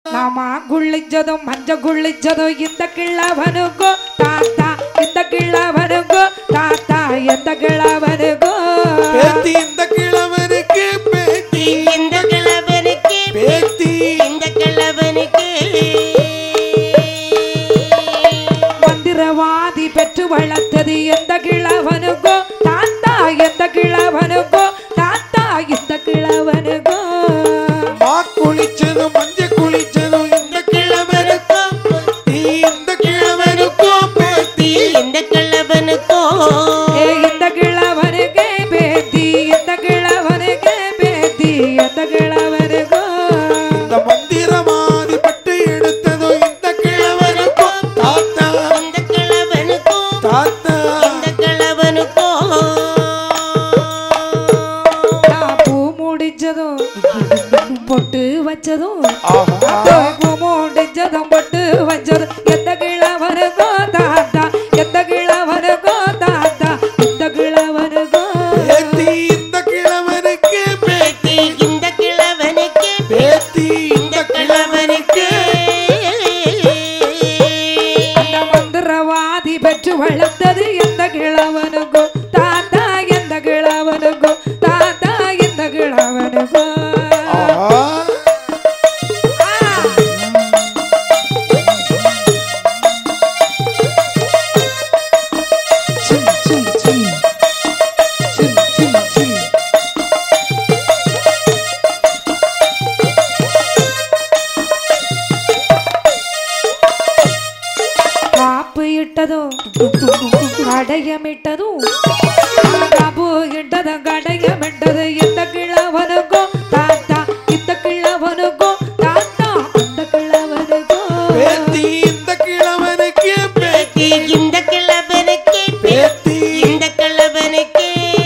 ನಾಮ ಗುಳ್ಳಿಜ್ಜದು ಮಂಜ ಗುಳ್ಳಿಜ್ಜದು ಇಂದ ಕಿಳ್ಳವನಿಗೂ ತಾತ ಇಂದ ಕಿಳ್ಳವನಿಗೂ ತಾತ ಎಂದ ಕಿಳ್ಳವನಿಗೂ பேத்தி இந்த கிழவனுக்கு பேத்தி இந்த கிழவனுக்கு பேத்தி இந்த கிழவனுக்கு மந்திரவாதி பெற்று வளர்த்தது எந்த கிழவனுக்கோ தாத்தா எந்த கிழவனுக்கோ தாத்தா இந்த கிழவனுக்கோ மா குளிச்சதும் மஞ்ச குளிச்சதும் இந்த கிழவனுக்கும் நீ இந்த கிழவனுக்கும் பேத்தி இந்த கிழவனுக்கோ ஏ இந்த கிழவனுக்கு பேத்தி இந்த கிழவனுக்கு பேத்தி இந்த கிழவனுக்கோ இந்த மந்திரமாதி பட்டு எடுத்ததும் இந்த கிழவனுக்கும் தாத்தா இந்த கிழவனுக்கோ தாத்தா இந்த கிழவனுக்கோ நான் பூ முடிச்சதும் பொட்டு வச்சதும் ஆஹா பூ முடிச்சதும் பொட்டு வச்சதும் எந்த கிழவனுக்கோ தாத்தா எந்த கிழவனுக்கோ தாத்தா இந்த கிழவனுக்கோ பேத்தி இந்த கிழவனுக்கு பேத்தி பேத்தி இந்த கிழவனுக்கு பேத்தி இந்த கிழவனுக்கு அந்த மந்திரவாதி பெற்று வளர்த்தது எந்த கிழவனுக்கோ தாத்தா எந்த கிழவனுக்கோ தாத்தா எந்த கிழவனுக்கோ ஆஹா சிம் சிம் சிம் சிம் சிம் சிம் காப்பு இட்டதும் கடையமிட்டதும் காப்பு இட்டதும் கடையமிட்டது இந்த கிழவனுக்கோ தாத்தா இந்த கிழவனுக்கோ தாத்தா அந்த கிழவனுக்கோ பேத்தி இந்த கிழவனுக்கு பேத்தி பேத்தி இந்த கிழவனுக்கு பேத்தி இந்த கிழவனுக்கு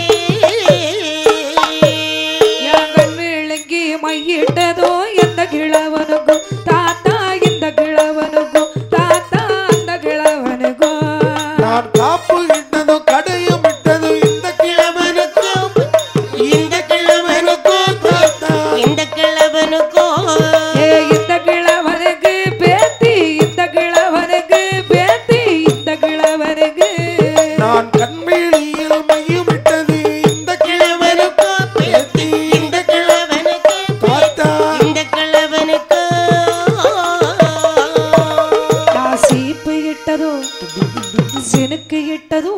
எங்கள் விழுங்கி மையிட்டதோ எந்த கிழவனுக்கோ தாத்தா இந்த கிழவனுக்கோ தாத்தா அந்த கிழவனுக்கோ நான் காப்பு இட்டதும் கடையும் விட்டதும் இந்த கிழவனுக்கும் இந்த கிழவனுக்கும் தாத்தா இந்த கிழவனுக்கோ ஏ இந்த கிழவனுக்கு பேத்தி இந்த கிழவனுக்கு பேத்தி இந்த கிழவனுக்கு நான் கண்மேலியில் மையம் விட்டது இந்த கிழவனுக்கும் பேத்தி இந்த கிழவனுக்கு தாத்தா இந்த கிழவனுக்கு நான் சீப்பு இட்டதும் சினுக்கு இட்டதும்